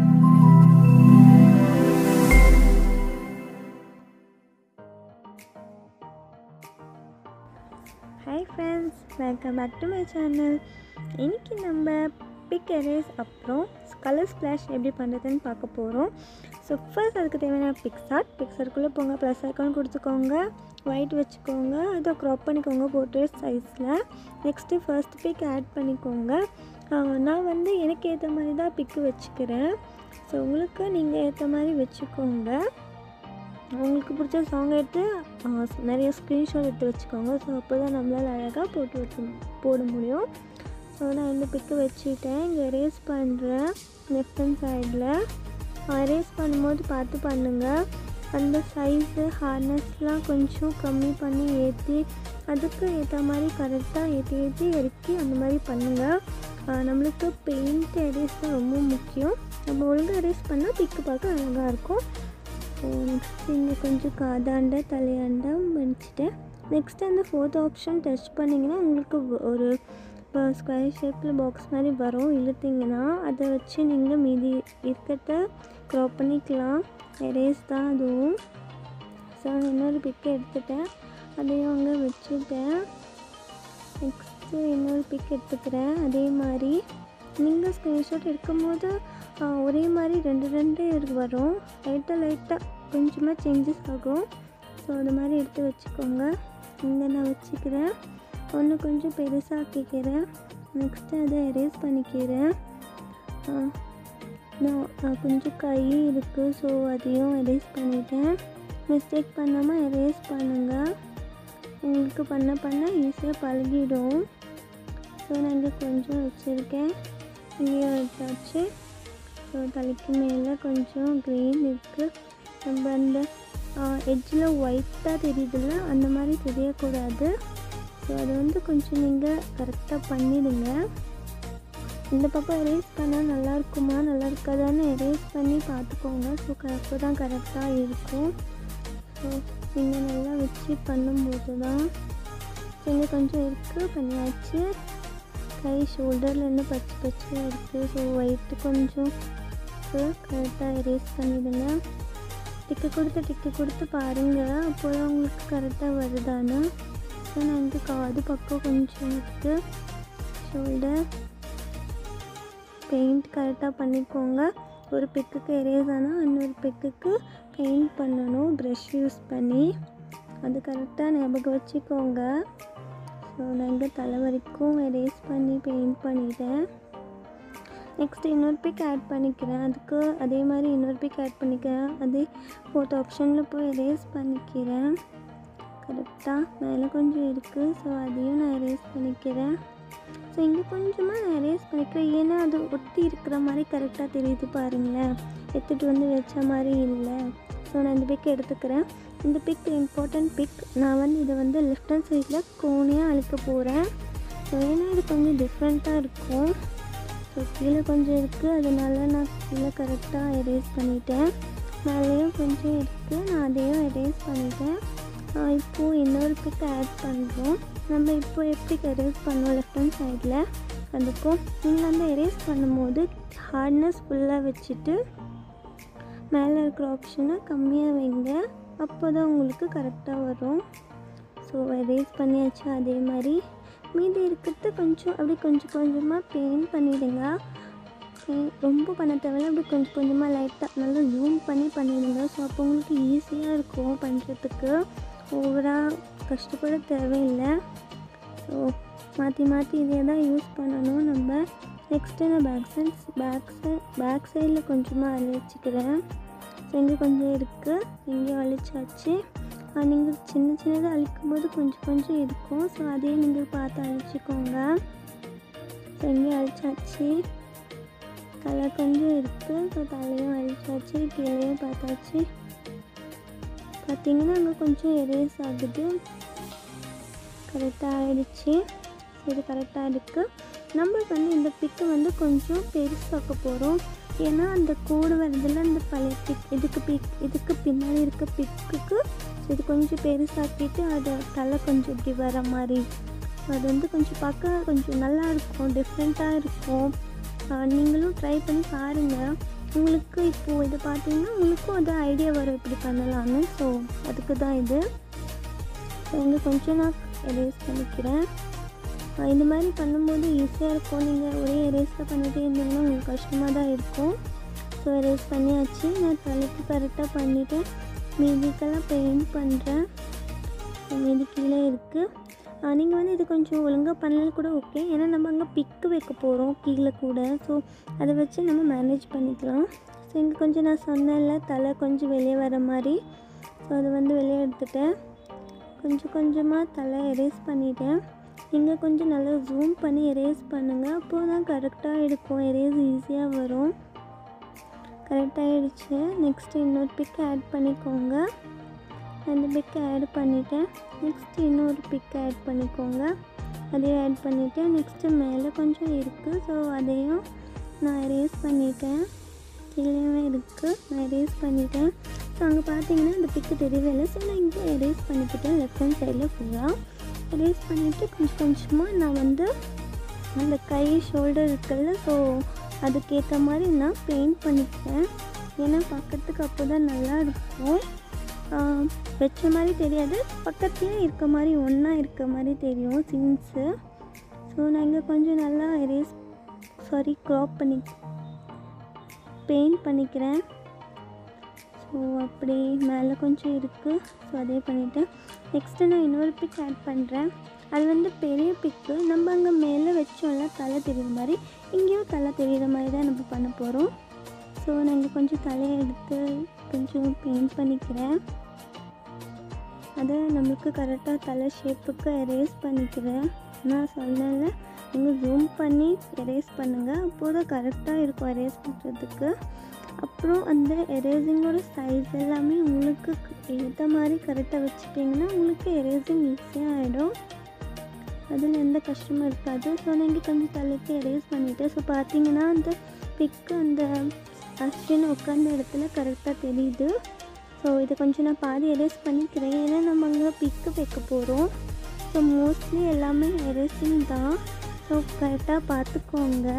hi friends welcome back to my channel இன்றைக்கி நம்ம pic erase அப்புறம் கலர் ஸ்ப்ளாஷ் எப்படி பண்ணுறதுன்னு பார்க்க போகிறோம் ஸோ ஃபர்ஸ்ட் அதுக்கு தேவையான பிக்ஸார்ட் பிக்ஸார்க்குள்ளே போங்க ப்ளஸ் ஐக்கான் கொடுத்துக்கோங்க ஒயிட் வச்சுக்கோங்க அதை க்ராப் பண்ணிக்கோங்க போர்ட்ரேட் சைஸில் நெக்ஸ்ட்டு ஃபர்ஸ்ட் பிக் ஆட் பண்ணிக்கோங்க ஆஹ் நான் வந்து எனக்கு ஏற்ற மாதிரி தான் பிக்கு வச்சுக்கிறேன் ஸோ உங்களுக்கு நீங்கள் ஏற்ற மாதிரி வச்சுக்கோங்க உங்களுக்கு பிடிச்ச சாங் எடுத்து ஆ, நிறைய ஸ்க்ரீன்ஷாட் எடுத்து வச்சுக்கோங்க ஸோ அப்போ தான் நம்மளால் அழகாக போட்டு வச்சு போட முடியும் ஸோ நான் இந்த பிக்கு வச்சுட்டேன் இங்கே erase பண்ணுறேன் லெஃப்ட் ஹேண்ட் சைடில் erase பண்ணும்போது பார்த்து பண்ணுங்கள் அந்த சைஸு ஹார்னஸ்லாம் கொஞ்சம் கம்மி பண்ணி ஏற்றி அதுக்கு ஏற்ற மாதிரி கரெக்டாக ஏற்றி ஏற்றி இறக்கி அந்த மாதிரி பண்ணுங்கள் ஆ, நம்மளுக்கு பெயிண்ட் எரேஸ் தான் ரொம்ப முக்கியம் நம்ம ஒழுங்காக erase பண்ணால் பிக்கு பார்க்க அழகாக இருக்கும் ஸோ நெக்ஸ்ட் இங்கே கொஞ்சம் காதாண்ட தலையாண்ட முடிச்சிட்டேன் நெக்ஸ்ட் அந்த ஃபோர்த் ஆப்ஷன் டச் பண்ணிங்கன்னா உங்களுக்கு வ- ஒரு இப்போ ஸ்கொயர் ஷேப்பில் பாக்ஸ் மாதிரி வரும் இழுத்தீங்கன்னா அதை வச்சு நீங்கள் மீதி இருக்கிறத க்ராப் பண்ணிக்கலாம் எரேஸ் தான் அதுவும் ஸோ நான் இன்னொரு பிக்கை எடுத்துட்டேன் அதையும் அங்கே வச்சுட்டேன் நெக்ஸ்ட்டு இன்னொரு பிக் எடுத்துக்கிறேன் அதே மாதிரி நீங்கள் ஸ்க்ரீன்ஷாட் எடுக்கும்போது ஆ, ஒரே மாதிரி ரெண்டு ரெண்டு இருக்கு வரும் லைட்டாக லைட்டாக கொஞ்சமாக சேஞ்சஸ் ஆகும் ஸோ அது மாதிரி எடுத்து வச்சுக்கோங்க இங்கே நான் வச்சுக்கிறேன் ஒன்று கொஞ்சம் பெருசாக்கிக்கிறேன் நெக்ஸ்ட்டு அதை எரேஸ் பண்ணிக்கிறேன் ஆ, நான் ஆ, கொஞ்சம் கை இருக்குது ஸோ அதையும் எரேஸ் பண்ணிட்டேன் மிஸ்டேக் பண்ணாமல் எரேஸ் பண்ணுங்கள் உங்களுக்கு பண்ண பண்ண ஈஸியாக பழகிடும் ஸோ நான் இங்கே கொஞ்சம் வச்சுருக்கேன் இங்கேயும் எடுத்தாச்சு ஸோ தலைக்கு மேலே கொஞ்சம் க்ரீன் இருக்குது நம்ம அந்த எட்ஜில் ஒயிட்டாக தெரியுதுல்ல அந்த மாதிரி தெரியக்கூடாது ஸோ அது வந்து கொஞ்சம் நீங்கள் கரெக்டாக பண்ணிடுங்க இந்த பக்கம் எரேஸ் பண்ணால் நல்லா இருக்குமா நல்லா இருக்காதான்னு எரேஸ் பண்ணி பார்த்துக்கோங்க ஸோ அப்போ தான் கரெக்டாக இருக்கும் ஸோ நீங்கள் நல்லா வச்சு பண்ணும்போது தான் இங்கே கொஞ்சம் இருக்குது பண்ணியாச்சு கை ஷோல்டரில் இன்னும் பச்சை பச்சையாக இருக்குது ஸோ ஒயிட்டு கொஞ்சம் கரெக்டாக எரேஸ் பண்ணிடுங்க டிக்கு கொடுத்து டிக்கு கொடுத்து பாருங்கள் அப்போ தான் உங்களுக்கு கரெக்டாக வருதான்னு ஸோ நான் இந்த காது பக்கம் கொஞ்சம் இருக்குது ஷோல்டர் பெயிண்ட் கரெக்டாக பண்ணிக்கோங்க ஒரு பிக்குக்கு எரேஸ் ஆனால் இன்னொரு பிக்குக்கு பெயிண்ட் பண்ணணும் ப்ரஷ் யூஸ் பண்ணி அது கரெக்டாக ஞாபகம் வச்சுக்கோங்க ஸோ நான் இங்கே தலை வரைக்கும் எரேஸ் பண்ணி பெயிண்ட் பண்ணிட்டேன் நெக்ஸ்ட் இன்னொரு பிக் ஆட் பண்ணிக்கிறேன் அதுக்கு அதே மாதிரி இன்னொரு பிக் ஆட் பண்ணிக்கிறேன் அதே ஃபோர்த் ஆப்ஷனில் போய் எரேஸ் பண்ணிக்கிறேன் கரெக்டாக மேலே கொஞ்சம் இருக்குது ஸோ அதையும் நான் எரேஸ் பண்ணிக்கிறேன் ஸோ இங்கே கொஞ்சமாக நான் எரேஸ் பண்ணிக்கிறேன் ஏன்னா அது ஒட்டி இருக்கிற மாதிரி கரெக்டாக தெரியுது பாருங்களேன் எடுத்துகிட்டு வந்து வச்ச மாதிரி இல்லை ஸோ நான் இந்த பிக் எடுத்துக்கிறேன் இந்த பிக் இம்பார்ட்டன்ட் பிக் நான் வந்து இதை வந்து லெஃப்ட் ஹேண்ட் சைடில் கோணையாக அழிக்க போகிறேன் ஸோ ஏன்னா இது கொஞ்சம் டிஃப்ரெண்ட்டாக இருக்கும் ஸோ கீழே கொஞ்சம் இருக்குது அதனால நான் கீழே கரெக்டாக எரேஸ் பண்ணிட்டேன் மேலேயும் கொஞ்சம் இருக்குது நான் அதையும் எரேஸ் பண்ணிட்டேன் ஆஹ் இப்போது இன்னொரு பிக் ஆட் பண்ணுறோம் நம்ம இப்போ எப்படி எரேஸ் பண்ணோம் லெஃப்ட் ஹேண்ட் சைடில் அதுக்கும் நீங்கள் வந்து எரேஸ் பண்ணும்போது ஹார்ட்னஸ் ஃபுல்லாக வச்சுட்டு மேலே இருக்கிற ஆப்ஷனை கம்மியாக வைங்க அப்போ தான் உங்களுக்கு கரெக்டாக வரும் ஸோ எரேஸ் பண்ணியாச்சு அதே மாதிரி மீதி இருக்கிறது கொஞ்சம் அப்படி கொஞ்சம் கொஞ்சமாக பெயிண்ட் பண்ணிவிடுங்க ரொம்ப பண்ண தேவையில்ல அப்படி கொஞ்சம் கொஞ்சமாக லைட்டாக நல்லா ஜூம் பண்ணி பண்ணிவிடுங்க ஸோ அப்போ உங்களுக்கு ஈஸியாக இருக்கும் பண்ணுறதுக்கு ஓவராக கஷ்டப்பட தேவையில்லை ஸோ மாற்றி மாற்றி இதே தான் யூஸ் பண்ணணும் நம்ம நெக்ஸ்ட்டு நான் back side back side back சைடில் கொஞ்சமாக அழிச்சிக்கிறேன் ஸோ இங்கே கொஞ்சம் இருக்குது இங்கேயும் அழிச்சாச்சு நீங்கள் சின்ன சின்னதாக அழிக்கும் போது கொஞ்சம் கொஞ்சம் இருக்கும் ஸோ அதையும் நீங்கள் பார்த்து அழிச்சிக்கோங்க ஸோ இங்கேயும் அழிச்சாச்சு தலை கொஞ்சம் இருக்குது ஸோ தலையும் அழிச்சாச்சு கீழேயும் பார்த்தாச்சு பார்த்தீங்கன்னா அங்கே கொஞ்சம் எரேஸ் ஆகுது கரெக்டாக ஆயிடுச்சு இது கரெக்டாக இருக்குது நம்ம வந்து இந்த பிக்கு வந்து கொஞ்சம் பெருசாக்க போகிறோம் ஏன்னா அந்த கோடு வரதில் அந்த பழைய பிக் இதுக்கு பிக் இதுக்கு பின்னாடி இருக்க பிக்குக்கு இது கொஞ்சம் பெருசாக்கிட்டு அது தலை கொஞ்சம் இப்படி வர மாதிரி அது வந்து கொஞ்சம் பார்க்க கொஞ்சம் நல்லா இருக்கும் டிஃப்ரெண்ட்டாக இருக்கும் ஆஹ் நீங்களும் ட்ரை பண்ணி பாருங்கள் உங்களுக்கு இப்போது இது பார்த்தீங்கன்னா உங்களுக்கும் அது ஐடியா வரும் இப்படி பண்ணலான்னு ஸோ அதுக்கு தான் இது ஸோ இங்கே கொஞ்சம் நான் எரேஸ் பண்ணிக்கிறேன் அஹ் இந்த மாதிரி பண்ணும்போது ஈஸியாக இருக்கும் நீங்கள் ஒரே எரேஸில் பண்ணிகிட்டே இருந்தீங்கன்னா உங்களுக்கு கஷ்டமாக தான் இருக்கும் ஸோ எரேஸ் பண்ணியாச்சு நான் தலைக்கு கரெக்டாக பண்ணிவிட்டேன் மீதிக்கெல்லாம் பெயிண்ட் பண்ணுறேன் மீதி கீழே இருக்குது நீங்கள் வந்து இது கொஞ்சம் ஒழுங்காக பண்ணலாம் கூட ஓகே ஏன்னா நம்ம அங்கே பிக்கு வைக்க போகிறோம் கீழே கூட ஸோ அதை வச்சு நம்ம மேனேஜ் பண்ணிக்கலாம் ஸோ இங்கே கொஞ்சம் நான் சொன்னேன்ல தலை கொஞ்சம் வெளியே வர மாதிரி ஸோ அதை வந்து வெளியே எடுத்துட்டேன் கொஞ்சம் கொஞ்சமாக தலை எரேஸ் பண்ணிட்டேன் நீங்கள் கொஞ்சம் நல்லா ஜூம் பண்ணி எரேஸ் பண்ணுங்கள் அப்போ தான் கரெக்டாக இருக்கும் எரேஸ் ஈஸியாக வரும் கரெக்டாகிடுச்சு நெக்ஸ்ட்டு இன்னொரு பிக் ஆட் பண்ணிக்கோங்க அந்த பிக்கை ஆட் பண்ணிட்டேன் நெக்ஸ்ட்டு இன்னொரு பிக் ஆட் பண்ணிக்கோங்க அதையும் ஆட் பண்ணிவிட்டேன் நெக்ஸ்ட்டு மேலே கொஞ்சம் இருக்குது ஸோ அதையும் நான் எரேஸ் பண்ணிட்டேன் கீழேயுமே இருக்குது நான் எரேஸ் பண்ணிட்டேன் ஸோ அங்கே பார்த்தீங்கன்னா அந்த பிக்கு தெரியவே இல்லை ஸோ நான் இங்கே எரேஸ் பண்ணிக்கிட்டேன் லெஃப்ட் ஹேண்ட் சைடில் ஃபுல்லாக எரேஸ் பண்ணிவிட்டு கொஞ்சம் கொஞ்சமாக நான் வந்து அந்த கை ஷோல்டர் இருக்குல்ல ஸோ அதுக்கேற்ற மாதிரி நான் பெயிண்ட் பண்ணிக்கிறேன் ஏன்னா பார்க்கறதுக்கு அப்போ தான் நல்லா இருக்கும் ஆஹ் வச்ச மாதிரி தெரியாது பக்கத்துலேயே இருக்க மாதிரி ஒன்றா இருக்க மாதிரி தெரியும் சீன்ஸு ஸோ நான் இங்கே கொஞ்சம் நல்லா எரேஸ் சாரி க்ராப் பண்ணி பெயிண்ட் பண்ணிக்கிறேன் ஸோ அப்படி மேலே கொஞ்சம் இருக்குது ஸோ அதே பண்ணிவிட்டேன் நெக்ஸ்ட்டு நான் இன்னொரு பிக் ஆட் பண்ணுறேன் அது வந்து பெரிய பிக்கு நம்ம அங்கே மேலே வச்சோம்ல தலை தெரியுற மாதிரி இங்கேயும் தலை தெரியுற மாதிரி தான் நம்ம பண்ண போகிறோம் ஸோ நான் இங்கே கொஞ்சம் தலையை எடுத்து கொஞ்சம் பெயிண்ட் பண்ணிக்கிறேன் அதை நம்மளுக்கு கரெக்டாக தலை ஷேப்புக்கு எரேஸ் பண்ணிக்கிறேன் நான் சொன்னேன்ல நீங்கள் ஜூம் பண்ணி எரேஸ் பண்ணுங்கள் அப்போ தான் கரெக்டாக இருக்கும் எரேஸ் பண்ணுறதுக்கு அப்புறம் அந்த எரேசிங்கோட சைஸ் எல்லாமே உங்களுக்கு ஏற்ற மாதிரி கரெக்டாக வச்சுட்டிங்கன்னா உங்களுக்கு எரேசிங் ஈஸியாக ஆகிடும் அதில் எந்த கஷ்டமும் இருக்காது ஸோ நான் இங்கே கொஞ்சம் தலைக்கு எரேஸ் பண்ணிவிட்டேன் ஸோ பார்த்தீங்கன்னா அந்த பிக்கு அந்த அஸ்வின் உட்காந்த இடத்துல கரெக்டாக தெரியுது ஸோ இதை கொஞ்சம் நான் பாதி எரேஸ் பண்ணிக்கிறேன் ஏன்னா நம்ம அங்கே பிக்கு வைக்க போகிறோம் ஸோ மோஸ்ட்லி எல்லாமே எரேசிங் தான் ஸோ கரெக்டாக பார்த்துக்கோங்க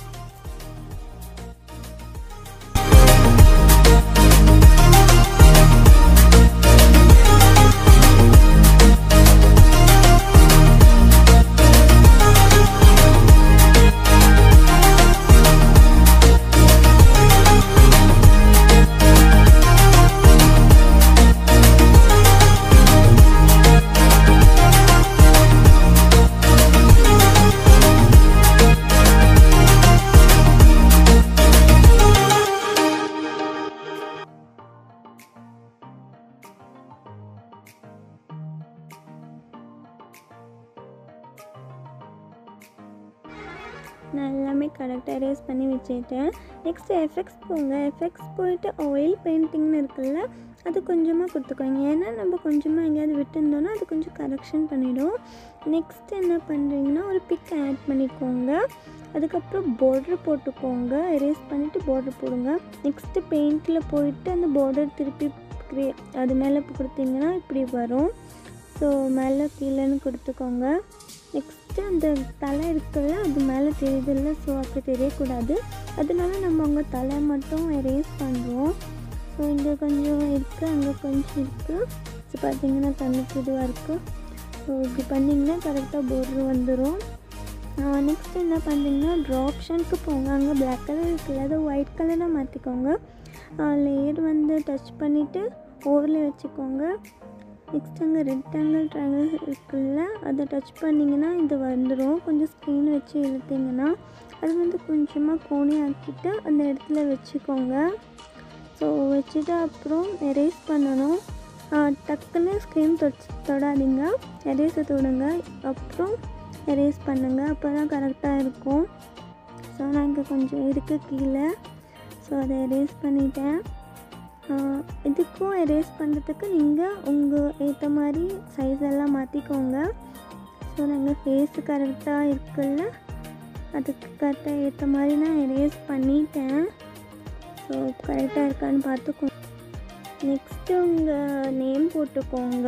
நான் எல்லாமே கரெக்டாக எரேஸ் பண்ணி வச்சுட்டேன் நெக்ஸ்ட்டு எஃபெக்ட்ஸ் போங்க எஃபெக்ட்ஸ் போயிட்டு ஆயில் பெயிண்டிங்னு இருக்குல்ல அது கொஞ்சமாக கொடுத்துக்கோங்க ஏன்னா நம்ம கொஞ்சமாக எங்கேயாவது விட்டுருந்தோன்னா அது கொஞ்சம் கரெக்ஷன் பண்ணிடும் நெக்ஸ்ட் என்ன பண்ணுறீங்கன்னா ஒரு பிக் ஆட் பண்ணிக்கோங்க அதுக்கப்புறம் border போட்டுக்கோங்க எரேஸ் பண்ணிவிட்டு border போடுங்க நெக்ஸ்ட்டு பெயிண்டில் போயிட்டு அந்த border திருப்பி கிரே- அது மேலே கொடுத்தீங்கன்னா இப்படி வரும் ஸோ மேலே கீழேன்னு கொடுத்துக்கோங்க நெக்ஸ்ட்டு அந்த தலை இருக்குல்ல அது மேலே தெரியுதில்ல ஸோ அப்படி தெரியக்கூடாது அதனால நம்ம அவங்க தலை மட்டும் எரேஸ் பண்ணுறோம் ஸோ இங்கே கொஞ்சம் இருக்குது அங்கே கொஞ்சம் இருக்குது ஸோ பார்த்தீங்கன்னா கண்ணுக்கு இதுவாக இருக்குது ஸோ இப்படி பண்ணிங்கன்னா கரெக்டாக border வந்துடும் நெக்ஸ்ட் என்ன பண்ணுறீங்கன்னா ட்ரா ஆப்ஷனுக்கு போங்க அங்கே பிளாக் கலர் இருக்குல்ல அதை ஒயிட் கலராக மாற்றிக்கோங்க லேயர் வந்து டச் பண்ணிவிட்டு ஓவரில் வச்சுக்கோங்க நெக்ஸ்ட் அங்கே ரெக்டாங்கிள் ட்ரையாங்கிள் இருக்குல்ல அதை டச் பண்ணிங்கன்னா இது வந்துடும் கொஞ்சம் ஸ்க்ரீன் வச்சு இழுத்தீங்கன்னா அது வந்து கொஞ்சமாக கோணி ஆக்கிட்டு அந்த இடத்துல வச்சுக்கோங்க ஸோ வச்சுட்டு அப்புறம் எரேஸ் பண்ணணும் ஆ, டக்குன்னு ஸ்க்ரீன் தொட் தொடாதீங்க எரேஸை தொடுங்க அப்புறம் எரேஸ் பண்ணுங்கள் அப்போ தான் கரெக்டாக இருக்கும் ஸோ நான் இங்கே கொஞ்சம் இருக்குது கீழே ஸோ அதை எரேஸ் பண்ணிட்டேன் ஆஹ் இதுக்கும் எரேஸ் பண்ணுறதுக்கு நீங்கள் உங்கள் ஏற்ற மாதிரி சைஸ் எல்லாம் மாற்றிக்கோங்க ஸோ நாங்கள் ஃபேஸு கரெக்டாக இருக்குல்ல அதுக்கு கரெக்டாக ஏற்ற மாதிரி நான் எரேஸ் பண்ணிட்டேன் ஸோ கரெக்டாக இருக்கான்னு பார்த்துக்கோங்க நெக்ஸ்ட்டு உங்கள் நேம் போட்டுக்கோங்க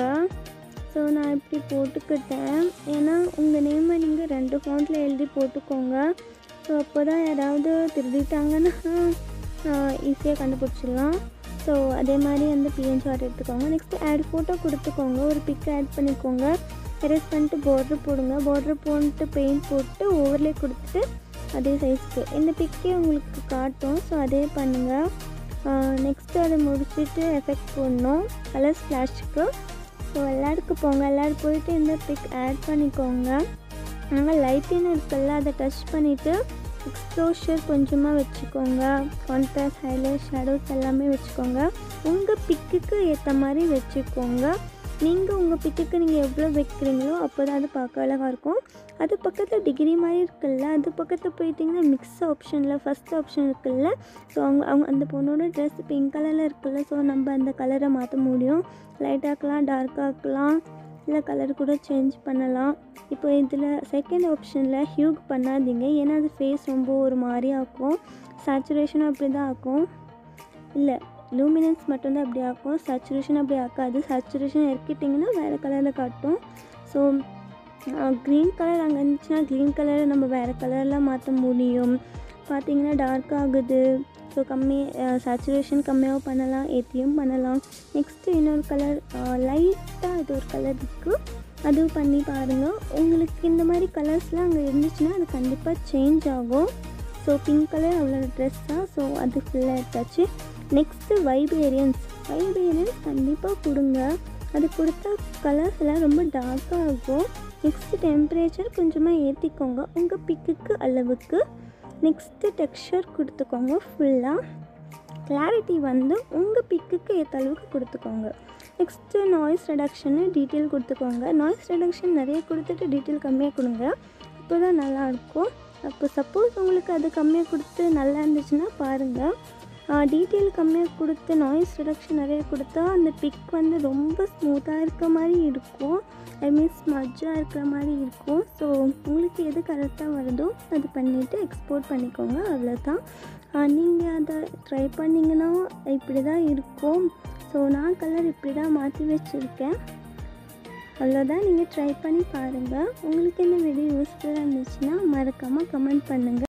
ஸோ நான் இப்படி போட்டுக்கிட்டேன் ஏன்னா உங்கள் நேமை நீங்கள் ரெண்டு ஃபோன்ட்டில் எழுதி போட்டுக்கோங்க ஸோ அப்போ தான் யாராவது திருடிட்டாங்கன்னா ஈஸியாக கண்டுபிடிச்சிடலாம் ஸோ அதே மாதிரி வந்து பிஎன்ஜி ஆர்ட் எடுத்துக்கோங்க நெக்ஸ்ட்டு ஆட் ஃபோட்டோ கொடுத்துக்கோங்க ஒரு பிக் ஆட் பண்ணிக்கோங்க எரேஸ் பண்ணிட்டு பார்ட்ரு போடுங்க பார்ட்ரு போட்டு பெயிண்ட் போட்டு ஓவர்லே கொடுத்துட்டு அதே சைஸ்க்கு இந்த பிக்கே உங்களுக்கு காட்டும் ஸோ அதே பண்ணுங்கள் நெக்ஸ்ட்டு அதை முடிச்சுட்டு எஃபெக்ட் போடணும் கலர் ஸ்ப்ளாஷ்க்கு ஸோ எல்லாருக்கும் போங்க எல்லோரும் போயிட்டு இந்த பிக் ஆட் பண்ணிக்கோங்க நாங்கள் லைட்டின் இருக்குல்ல அதை டச் பண்ணிவிட்டு எக்ஸ்ப்ளோஷர் கொஞ்சமாக வச்சுக்கோங்க கான்ட்ராஸ்ட் ஹைலைட் ஷேடோஸ் எல்லாமே வச்சுக்கோங்க உங்கள் பிக்குக்கு ஏற்ற மாதிரி வச்சுக்கோங்க நீங்கள் உங்கள் பிக்குக்கு நீங்கள் எவ்வளோ வைக்கிறீங்களோ அப்போ தான் அது பார்க்க அழகாக இருக்கும் அது பக்கத்தில் டிகிரி மாதிரி இருக்குல்ல அது பக்கத்தில் போயிட்டிங்கன்னா மிக்ஸ் ஆப்ஷனில் ஃபஸ்ட் ஆப்ஷன் இருக்குல்ல ஸோ அவங்க அவங்க அந்த பொண்ணோட ட்ரெஸ் பிங்க் கலரில் இருக்குல்ல ஸோ நம்ம அந்த கலரை மாற்ற முடியும் லைட்டாக்கலாம் டார்க்காக்கலாம் இல்லை கலர் கூட சேஞ்ச் பண்ணலாம் இப்போ இதில் செகண்ட் ஆப்ஷனில் ஹியூக் பண்ணாதீங்க ஏன்னா அது ஃபேஸ் ரொம்ப ஒரு மாதிரி ஆக்கும் சேச்சுரேஷனும் அப்படி தான் ஆக்கும் இல்லை லூமினன்ஸ் மட்டும்தான் அப்படி ஆக்கும் சேச்சுரேஷன் அப்படி ஆக்காது சேச்சுரேஷன் இறக்கிட்டிங்கன்னா வேறு கலரில் காட்டும் ஸோ க்ரீன் கலர் அங்கே இருந்துச்சுன்னா க்ரீன் கலரை நம்ம வேறு கலரில் மாற்ற முடியும் பார்த்தீங்கன்னா டார்க் ஆகுது ஸோ கம்மி சேச்சுரேஷன் கம்மியாகவும் பண்ணலாம் ஏற்றியும் பண்ணலாம் நெக்ஸ்ட்டு இன்னொரு கலர் லைட்டாக இது ஒரு கலர் இருக்குது அதுவும் பண்ணி பாருங்கள் உங்களுக்கு இந்த மாதிரி கலர்ஸ்லாம் அங்கே இருந்துச்சுன்னா அது கண்டிப்பாக சேஞ்ச் ஆகும் ஸோ பிங்க் கலர் அவ்வளோ ட்ரெஸ் தான் ஸோ அது ஃபுல்லாக எடுத்தாச்சு நெக்ஸ்ட்டு வைபேரியன்ஸ் வைபேரியன்ஸ் கண்டிப்பாக கொடுங்க அது கொடுத்தா கலர்ஸ் எல்லாம் ரொம்ப டார்க்காக இருக்கும் நெக்ஸ்ட்டு டெம்பரேச்சர் கொஞ்சமாக ஏற்றிக்கோங்க உங்கள் பிக்குக்கு அளவுக்கு நெக்ஸ்ட்டு டெக்ஸ்சர் கொடுத்துக்கோங்க ஃபுல்லாக கிளாரிட்டி வந்து உங்கள் பிக்குக்கு ஏற்ற அளவுக்கு கொடுத்துக்கோங்க நெக்ஸ்ட்டு நாய்ஸ் ரெடக்ஷனு டீட்டெயில் கொடுத்துக்கோங்க நாய்ஸ் ரெடக்ஷன் நிறைய கொடுத்துட்டு டீட்டெயில் கம்மியாக கொடுங்க அப்போ தான் நல்லாயிருக்கும் அப்போ சப்போஸ் உங்களுக்கு அது கம்மியாக கொடுத்து நல்லா இருந்துச்சுன்னா பாருங்கள் டீட்டெயில் கம்மியாக கொடுத்து நாய்ஸ் ரிடக்ஷன் நிறைய கொடுத்தா அந்த பிக் வந்து ரொம்ப ஸ்மூத்தாக இருக்க மாதிரி இருக்கும் ஐ மீன் ஸ்மஜ்ஜாக இருக்கிற மாதிரி இருக்கும் ஸோ உங்களுக்கு எது கரெக்டாக வருதோ அது பண்ணிவிட்டு எக்ஸ்போர்ட் பண்ணிக்கோங்க அவ்வளோதான் நீங்கள் அதை ட்ரை பண்ணிங்கன்னா இப்படி தான் இருக்கும் ஸோ நான் கலர் இப்படி தான் மாற்றி வச்சுருக்கேன் அவ்வளோதான் நீங்கள் ட்ரை பண்ணி பாருங்கள் உங்களுக்கு இந்த வீடியோ யூஸ்ஃபுல்லாக இருந்துச்சுன்னா மறக்காமல் கமெண்ட் பண்ணுங்கள்